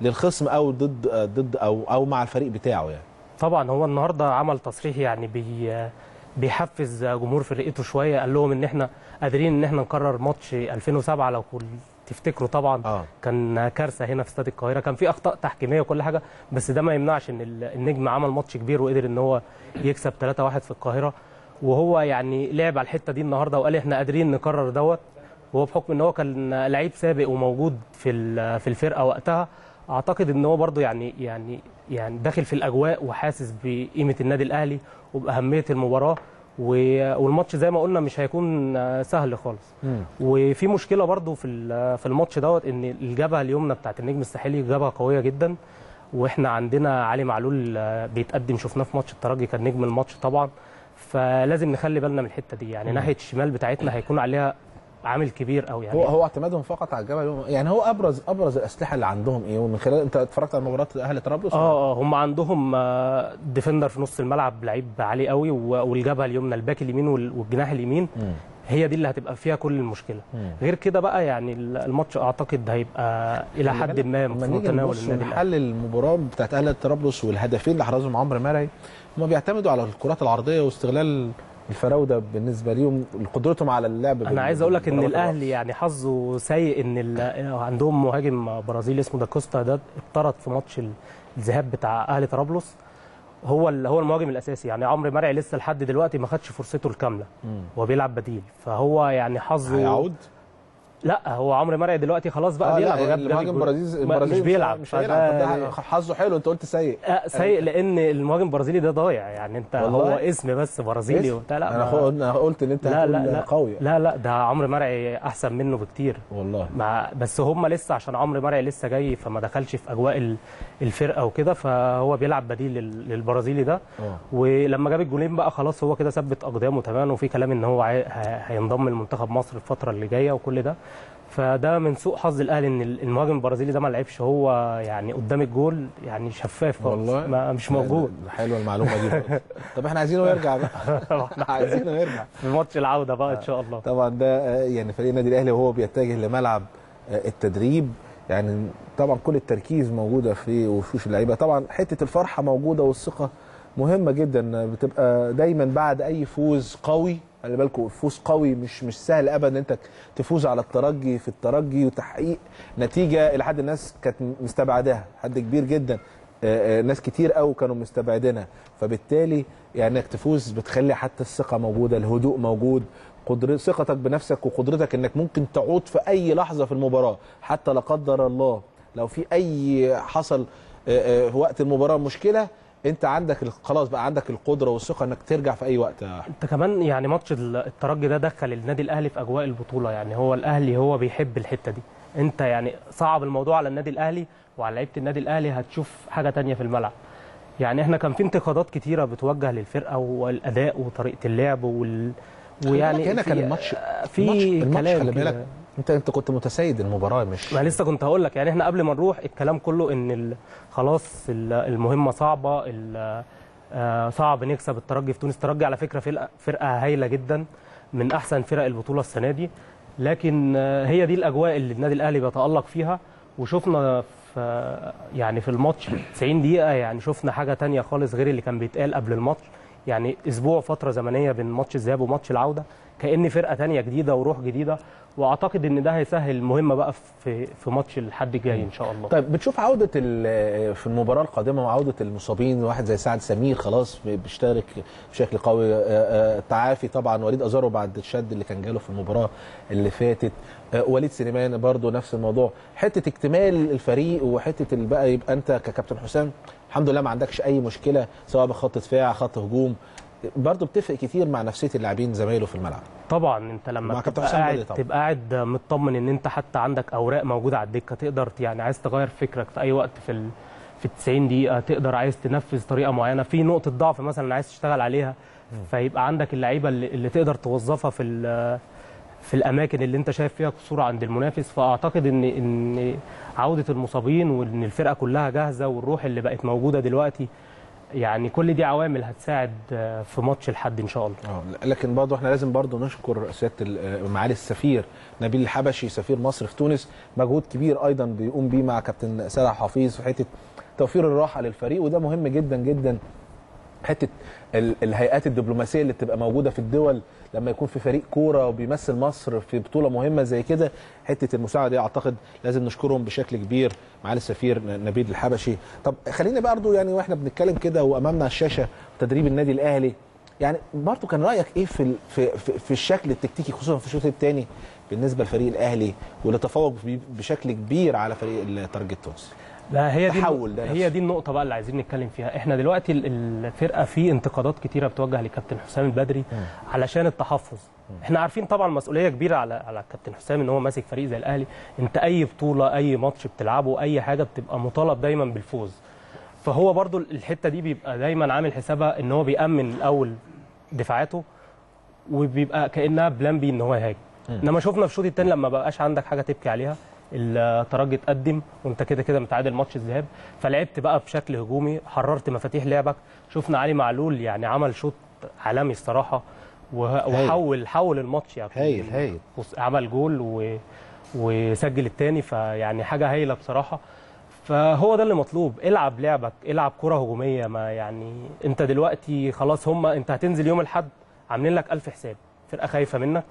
للخصم او ضد ضد او او مع الفريق بتاعه يعني طبعا هو النهارده عمل تصريح يعني بي بيحفز جمهور فرقته شويه قال لهم ان احنا قادرين ان احنا نكرر ماتش 2007 لو كل تفتكروا طبعا اه كان كارثه هنا في استاد القاهره كان في اخطاء تحكيميه وكل حاجه بس ده ما يمنعش ان ال- النجم عمل ماتش كبير وقدر ان هو يكسب 3-1 في القاهره وهو يعني لعب على الحته دي النهارده وقال احنا قادرين نكرر دوت وهو بحكم ان هو كان لعيب سابق وموجود في ال- في الفرقه وقتها اعتقد ان هو برده يعني يعني يعني داخل في الاجواء وحاسس بقيمه النادي الاهلي وباهميه المباراه و- والماتش زي ما قلنا مش هيكون سهل خالص مم. وفي مشكله برضو في ال- في الماتش دوت ان الجبهه اليمنى بتاعت النجم الساحلي جبهه قويه جدا واحنا عندنا علي معلول آه، بيتقدم شفناه في ماتش الترجي كان نجم الماتش طبعا فلازم نخلي بالنا من الحته دي يعني ناحيه الشمال بتاعتنا هيكون عليها عامل كبير قوي يعني هو هو اعتمادهم فقط على الجبهه اليوم يعني هو ابرز ابرز الاسلحه اللي عندهم ايه ومن خلال انت اتفرجت على مباراه اهلي طرابلس اه اه هم عندهم آه، ديفندر في نص الملعب لعيب عالي قوي و- والجبهه اليمنى الباك اليمين وال- والجناح اليمين مم. هي دي اللي هتبقى فيها كل المشكله مم. غير كده بقى يعني الماتش اعتقد هيبقى الى خلي حد بالك ما لما في نيجي متناول نبص النادي الأهلي. نحلل المباراه بتاعت اهلي طرابلس والهدفين اللي حرزهم عمرو مرعي هم بيعتمدوا على الكرات العرضيه واستغلال الفراوده بالنسبه ليهم قدرتهم على اللعب انا عايز اقول لك ان بالضربات الاهلي يعني حظه سيء ان ال- عندهم مهاجم برازيلي اسمه داكوستا ده اتطرد في ماتش الذهاب بتاع اهلي طرابلس هو ال- هو المهاجم الاساسي يعني عمرو مرعي لسه لحد دلوقتي ما خدش فرصته الكامله مم. هو بيلعب بديل فهو يعني حظه هيعود لا هو عمرو مرعي دلوقتي خلاص بقى آه بيلعب لا وجاب- جاب المهاجم الجول. البرازيلي ما- البرازيلي مش بيلعب مش فده- هيلعب طب ده حظه حلو انت قلت سيء آه، سيء لان المهاجم البرازيلي ده ضايع يعني انت والله؟ هو اسم بس برازيلي اسم؟ وبتاع لا انا ما- خو- أنا قلت ان انت لا لا هتقول لا قوي لا لا ده عمرو مرعي احسن منه بكتير والله مع بس هم لسه عشان عمرو مرعي لسه جاي فما دخلش في اجواء ال- الفرقه وكده فهو بيلعب بديل لل- للبرازيلي ده اه ولما جاب الجولين بقى خلاص هو كده ثبت اقدامه تماما وفي كلام ان هو عاي- ه- هينضم لمنتخب مصر الفتره اللي جايه وكل ده فده من سوء حظ الاهلي ان المهاجم البرازيلي ده ما لعبش هو يعني قدام الجول يعني شفاف خالص والله ما مش موجود حلوه المعلومه دي برضه. طب احنا عايزينه يرجع بقى عايزينه يرجع في ماتش العوده بقى ان شاء الله طبعا ده آه، يعني فريق النادي الاهلي وهو بيتجه لملعب آه، التدريب يعني طبعا كل التركيز موجوده في وشوش اللعيبه طبعا حته الفرحه موجوده والثقه مهمه جدا بتبقى دايما بعد اي فوز قوي خلي بالكم فوز قوي مش مش سهل ابدا ان انت تفوز على الترجي في الترجي وتحقيق نتيجه الى حد الناس كانت مستبعداها حد كبير جدا آه، آه، ناس كتير قوي كانوا مستبعدينها فبالتالي يعني انك تفوز بتخلي حتى الثقه موجوده الهدوء موجود قدر ثقتك بنفسك وقدرتك انك ممكن تعود في اي لحظه في المباراه حتى لا قدر الله لو في اي حصل آه، آه، في وقت المباراه مشكله انت عندك ال- خلاص بقى عندك القدره والثقه انك ترجع في اي وقت يا أحمد. انت كمان يعني ماتش ال- الترجي ده دخل النادي الاهلي في اجواء البطوله يعني هو الاهلي هو بيحب الحته دي انت يعني صعب الموضوع على النادي الاهلي وعلى لعيبه النادي الاهلي هتشوف حاجه تانية في الملعب يعني احنا كان في انتقادات كتيره بتوجه للفرقه والاداء وطريقه اللعب وال بالك هنا في- كان الماتش في الماتش- الماتش كلام خلي كده. بالك انت انت كنت متسيد المباراه مش ما لسه كنت هقول لك يعني احنا قبل ما نروح الكلام كله ان ال- خلاص ال- المهمه صعبه ال- آه، صعب نكسب الترجي في تونس الترجي على فكره فرقه فرقه هايله جدا من احسن فرق البطوله السنه دي لكن آه، هي دي الاجواء اللي النادي الاهلي بيتالق فيها وشفنا في يعني في الماتش 90 دقيقه يعني شفنا حاجه تانية خالص غير اللي كان بيتقال قبل الماتش يعني اسبوع فتره زمنيه بين ماتش الذهاب وماتش العوده كان فرقه تانية جديده وروح جديده واعتقد ان ده هيسهل المهمه بقى في في ماتش الحد الجاي ان شاء الله طيب بتشوف عودة ال- في المباراة القادمة وعودة المصابين واحد زي سعد سمير خلاص بيشترك بشكل قوي آه، آه، تعافي طبعا وليد أزارو بعد الشد اللي كان جاله في المباراة اللي فاتت آه، وليد سليمان برضو نفس الموضوع حتة اكتمال الفريق وحتة ال- بقى يبقى أنت ككابتن حسام الحمد لله ما عندكش أي مشكلة سواء بخط دفاع خط هجوم برضو بتفرق كتير مع نفسية اللاعبين زمايله في الملعب طبعا انت لما مع كابتن تبقى حسام قاعد بدري طبعا. تبقى قاعد مطمن ان انت حتى عندك اوراق موجوده على الدكه تقدر يعني عايز تغير فكرك في اي وقت في ال في ال 90 دقيقه تقدر عايز تنفذ طريقه معينه في نقطه ضعف مثلا عايز تشتغل عليها فيبقى عندك اللعيبه اللي, اللي تقدر توظفها في ال- في الاماكن اللي انت شايف فيها قصور عند المنافس فاعتقد ان ان عوده المصابين وان الفرقه كلها جاهزه والروح اللي بقت موجوده دلوقتي يعني كل دي عوامل هتساعد آه، في ماتش الحد ان شاء الله اه لكن برضه احنا لازم برضه نشكر سياده ال- معالي السفير نبيل الحبشي سفير مصر في تونس مجهود كبير ايضا بيقوم بيه مع كابتن سيد حفيظ في حته توفير الراحه للفريق وده مهم جدا جدا حته ال- الهيئات الدبلوماسيه اللي بتبقى موجوده في الدول لما يكون في فريق كوره وبيمثل مصر في بطوله مهمه زي كده حته المساعده دي اعتقد لازم نشكرهم بشكل كبير معالي السفير نبيل الحبشي طب خلينا برضه يعني واحنا بنتكلم كده وامامنا على الشاشه تدريب النادي الاهلي يعني برضه كان رايك ايه في ال- في في, في الشكل التكتيكي خصوصا في الشوط الثاني بالنسبه لفريق الاهلي واللي تفوق بي- بشكل كبير على فريق الترجي التونسي لا هي دي التحول ده هي نفسه. دي النقطة بقى اللي عايزين نتكلم فيها، احنا دلوقتي ال- الفرقة في انتقادات كتيرة بتوجه لكابتن حسام البدري علشان التحفظ. احنا عارفين طبعا مسؤولية كبيرة على على كابتن حسام ان هو ماسك فريق زي الاهلي، انت اي بطولة اي ماتش بتلعبه اي حاجة بتبقى مطالب دايما بالفوز. فهو برضو الحتة دي بيبقى دايما عامل حسابها ان هو بيأمن الاول دفاعاته وبيبقى كانها بلان بي ان هو يهاجم انما شفنا في الشوط الثاني لما بقاش عندك حاجه تبكي عليها الترجي اتقدم وانت كده كده متعادل ماتش الذهاب فلعبت بقى بشكل هجومي حررت مفاتيح لعبك شفنا علي معلول يعني عمل شوط عالمي الصراحه وه- هايل. وحول حول الماتش يعني هايل هايل بص- عمل جول و... وسجل الثاني فيعني حاجه هايله بصراحه فهو ده اللي مطلوب العب لعبك العب كره هجوميه ما يعني انت دلوقتي خلاص هم انت هتنزل يوم الاحد عاملين لك ألف حساب فرقه خايفه منك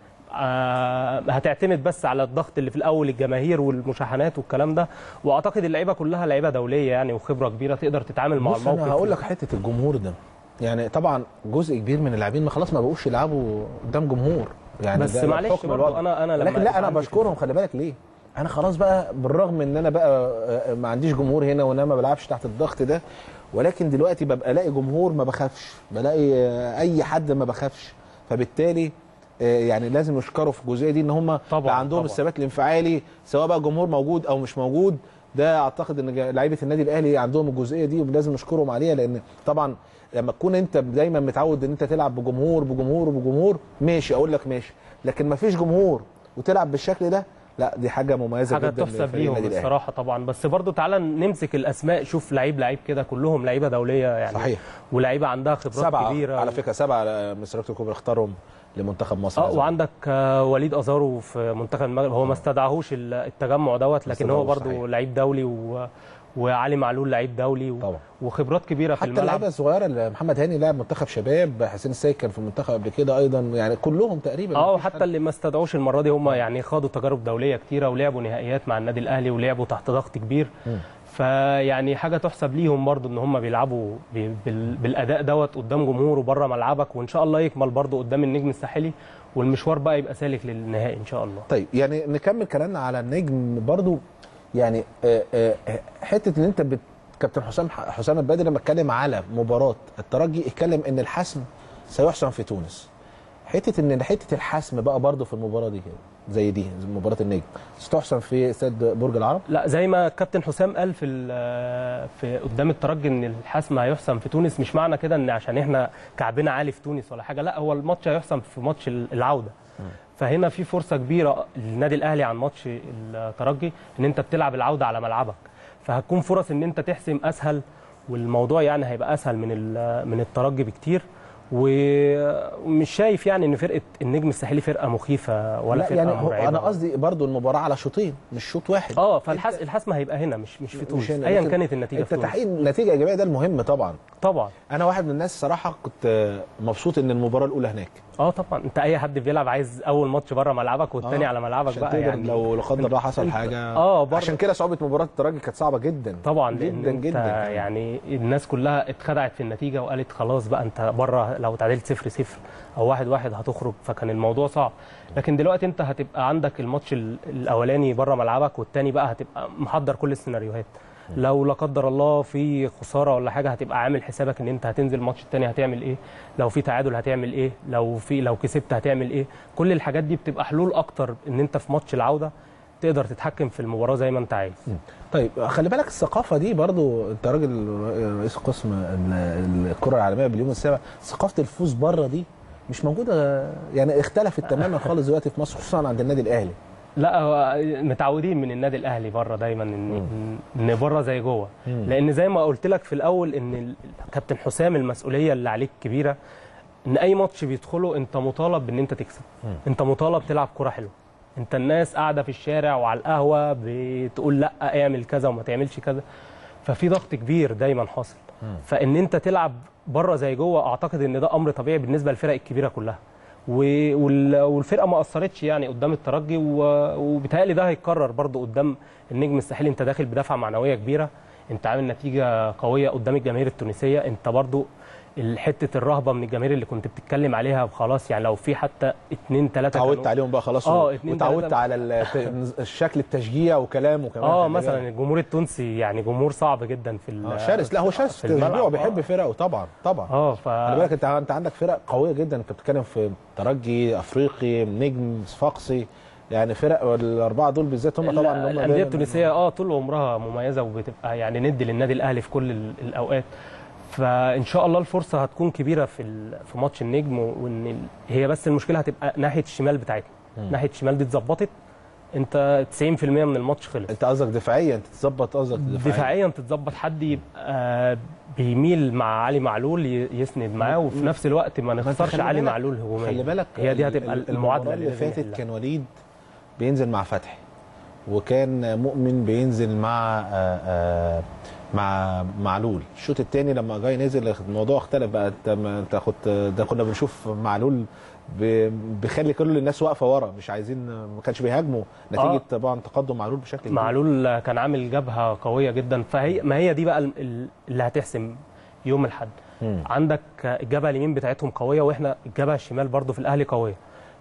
آه هتعتمد بس على الضغط اللي في الاول الجماهير والمشاحنات والكلام ده واعتقد اللعيبه كلها لعيبه دوليه يعني وخبره كبيره تقدر تتعامل مع بص الموقف انا هقول لك حته الجمهور ده يعني طبعا جزء كبير من اللاعبين ما خلاص ما بقوش يلعبوا قدام جمهور يعني بس ده معلش حكم برضو الوضع. انا انا لما لكن لا انا عندي بشكرهم خلي بالك ليه انا خلاص بقى بالرغم ان انا بقى آه، ما عنديش جمهور هنا وان انا ما بلعبش تحت الضغط ده ولكن دلوقتي ببقى الاقي جمهور ما بخافش بلاقي آه، اي حد ما بخافش فبالتالي آه، يعني لازم يشكروا في الجزئيه دي ان هم طبعاً، بقى عندهم طبعاً. الثبات الانفعالي سواء بقى الجمهور موجود او مش موجود ده اعتقد ان جا- لعيبه النادي الاهلي عندهم الجزئيه دي ولازم نشكرهم عليها لان طبعا لما تكون انت دايما متعود ان انت تلعب بجمهور بجمهور بجمهور ماشي اقول لك ماشي لكن ما فيش جمهور وتلعب بالشكل ده لا دي حاجه مميزه حاجه جدا تحسب لفريق ليهم النادي الأهلي. الصراحه طبعا بس برضو تعالى نمسك الاسماء شوف لعيب لعيب كده كلهم لعيبه دوليه يعني صحيح ولعيبه عندها خبرات سبعه كبيره على فكره سبعه مستر كوبر اختارهم لمنتخب مصر اه هذا. وعندك آه، وليد ازارو في منتخب المغرب هو ما استدعاهوش ال- التجمع دوت لكن هو استدعاهوش، برضو صحيح. لعيب دولي و... وعلي معلول لعيب دولي و... طبعا وخبرات كبيره في حتى الملعب اللعيبه الصغيره اللي محمد هاني لاعب منتخب شباب حسين السيد كان في المنتخب قبل كده ايضا يعني كلهم تقريبا اه مفيش حد- وحتى اللي ما استدعوش المره دي هم يعني خاضوا تجارب دوليه كتيره ولعبوا نهائيات مع النادي الاهلي ولعبوا تحت ضغط كبير مم. فيعني حاجه تحسب ليهم برضو ان هم بيلعبوا ب- بال- بالاداء دوت قدام جمهور وبره ملعبك وان شاء الله يكمل برضو قدام النجم الساحلي والمشوار بقى يبقى سالك للنهائي ان شاء الله طيب يعني نكمل كلامنا على النجم برضو يعني آه، آه، حته ان انت بت... كابتن حسام حسام البدري لما اتكلم على مباراه الترجي اتكلم ان الحسم سيحسم في تونس حته ان حته الحسم بقى برضو في المباراه دي كده زي دي زي مباراه النجم ستحسم في استاد برج العرب لا زي ما كابتن حسام قال في ال- في قدام الترجي ان الحسم هيحسم في تونس مش معنى كده ان عشان احنا كعبنا عالي في تونس ولا حاجه لا هو الماتش هيحسم في ماتش ال- العوده فهنا في فرصه كبيره للنادي الاهلي عن ماتش الترجي ان انت بتلعب العوده على ملعبك فهتكون فرص ان انت تحسم اسهل والموضوع يعني هيبقى اسهل من ال- من الترجي بكتير ومش شايف يعني ان فرقه النجم الساحلي فرقه مخيفه ولا لا فرقه يعني هو مرعبه انا قصدي برضو المباراه على شوطين مش شوط واحد اه فالحس الحسم هيبقى هنا مش مش في تونس هنا. ايا لكن كانت النتيجه انت في تونس تحقيق نتيجه ايجابيه ده المهم طبعا طبعا انا واحد من الناس صراحه كنت مبسوط ان المباراه الاولى هناك اه طبعا انت اي حد بيلعب عايز اول ماتش بره ملعبك والتاني آه، على ملعبك عشان بقى تقدر يعني لو لا قدر الله حصل انت- حاجه اه برضه عشان كده صعوبه مباراه الترجي كانت صعبه جدا طبعا لان جدا انت جدا كمان. يعني الناس كلها اتخدعت في النتيجه وقالت خلاص بقى انت بره لو تعادلت 0 0 او 1 1 هتخرج فكان الموضوع صعب لكن دلوقتي انت هتبقى عندك الماتش ال- الاولاني بره ملعبك والتاني بقى هتبقى محضر كل السيناريوهات لو لا قدر الله في خساره ولا حاجه هتبقى عامل حسابك ان انت هتنزل الماتش التاني هتعمل ايه لو في تعادل هتعمل ايه لو في لو كسبت هتعمل ايه كل الحاجات دي بتبقى حلول اكتر ان انت في ماتش العوده تقدر تتحكم في المباراه زي ما انت عايز طيب خلي بالك الثقافه دي برضو انت راجل رئيس قسم ال- الكره العالميه باليوم السابع ثقافه الفوز بره دي مش موجوده يعني اختلفت تماما خالص دلوقتي في مصر خصوصا عند النادي الاهلي لا هو متعودين من النادي الاهلي بره دايما ان ان بره زي جوه لان زي ما قلت لك في الاول ان ال- كابتن حسام المسؤوليه اللي عليك كبيره ان اي ماتش بيدخله انت مطالب بان انت تكسب انت مطالب تلعب كره حلوه انت الناس قاعده في الشارع وعلى القهوه بتقول لا اعمل كذا وما تعملش كذا ففي ضغط كبير دايما حاصل فان انت تلعب بره زي جوه اعتقد ان ده امر طبيعي بالنسبه للفرق الكبيره كلها و- وال- والفرقه ما اثرتش يعني قدام الترجي و- وبيتهيألي ده هيتكرر برضو قدام النجم الساحلي انت داخل بدفعه معنويه كبيره انت عامل نتيجه قويه قدام الجماهير التونسيه انت برضو حته الرهبه من الجماهير اللي كنت بتتكلم عليها خلاص يعني لو في حتى اتنين تلاته اتعودت كانوا- عليهم بقى خلاص اه، و- اتنين واتعودت تلاتة. على الت- الشكل التشجيع وكلام وكمان اه خلي مثلا بالك. الجمهور التونسي يعني جمهور صعب جدا في ال- اه شرس لا هو شرس في في الملعب. تشجيعه بيحب اه. فرقه طبعا طبعا اه ف خلي بالك انت انت عندك فرق قويه جدا انت بتتكلم في ترجي افريقي نجم صفاقسي يعني فرق الاربعه دول بالذات هم طبعا اللي هم الانديه دايماً- التونسيه اه طول عمرها مميزه وبتبقى يعني ند للنادي الاهلي في كل ال- الاوقات فان شاء الله الفرصه هتكون كبيره في ال- في ماتش النجم وان ال- هي بس المشكله هتبقى ناحيه الشمال بتاعتنا ناحيه الشمال دي اتظبطت انت 90% من الماتش خلص انت قصدك دفاعيا انت تظبط قصدك دفاعيا دفاعيا تتظبط حد يبقى بيميل مع علي معلول ي- يسند معاه وفي نفس الوقت ما انت نخسرش خلي علي بالك- معلول هجوميا خلي بالك هي دي ال- هتبقى ال- المعادله المباراة اللي لازم فاتت نحلها. كان وليد بينزل مع فتحي وكان مؤمن بينزل مع آه، آه، مع معلول الشوط الثاني لما جاي نزل الموضوع اختلف بقى انت ما انت كنت ده كنا بنشوف معلول ب- بيخلي كل الناس واقفه ورا مش عايزين ما كانش بيهاجموا نتيجه آه. طبعا تقدم معلول بشكل كبير معلول كان عامل جبهه قويه جدا فهي ما هي دي بقى ال- ال- اللي هتحسم يوم الاحد مم. عندك الجبهه اليمين بتاعتهم قويه واحنا الجبهه الشمال برضو في الاهلي قويه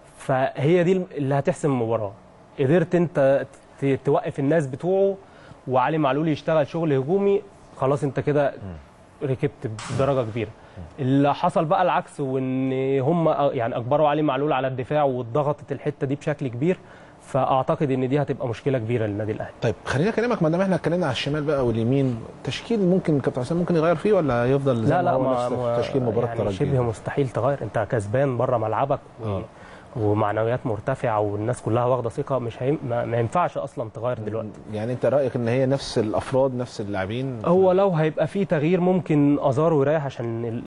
فهي دي اللي هتحسم المباراه قدرت انت ت- توقف الناس بتوعه وعلي معلول يشتغل شغل هجومي خلاص انت كده ركبت بدرجه كبيره اللي حصل بقى العكس وان هم يعني اجبروا علي معلول على الدفاع واتضغطت الحته دي بشكل كبير فاعتقد ان دي هتبقى مشكله كبيره للنادي الاهلي طيب خلينا اكلمك ما دام احنا اتكلمنا على الشمال بقى واليمين تشكيل ممكن كابتن حسام ممكن يغير فيه ولا يفضل زي لا ما لا هو ما نفس ما- تشكيل مباراه يعني الترجي شبه مستحيل تغير انت كسبان بره ملعبك و... آه. ومعنويات مرتفعه والناس كلها واخده ثقه مش هيم... ما... ما ينفعش اصلا تغير دلوقتي يعني انت رايك ان هي نفس الافراد نفس اللاعبين هو لو هيبقى في تغيير ممكن ازارو يريح عشان ال-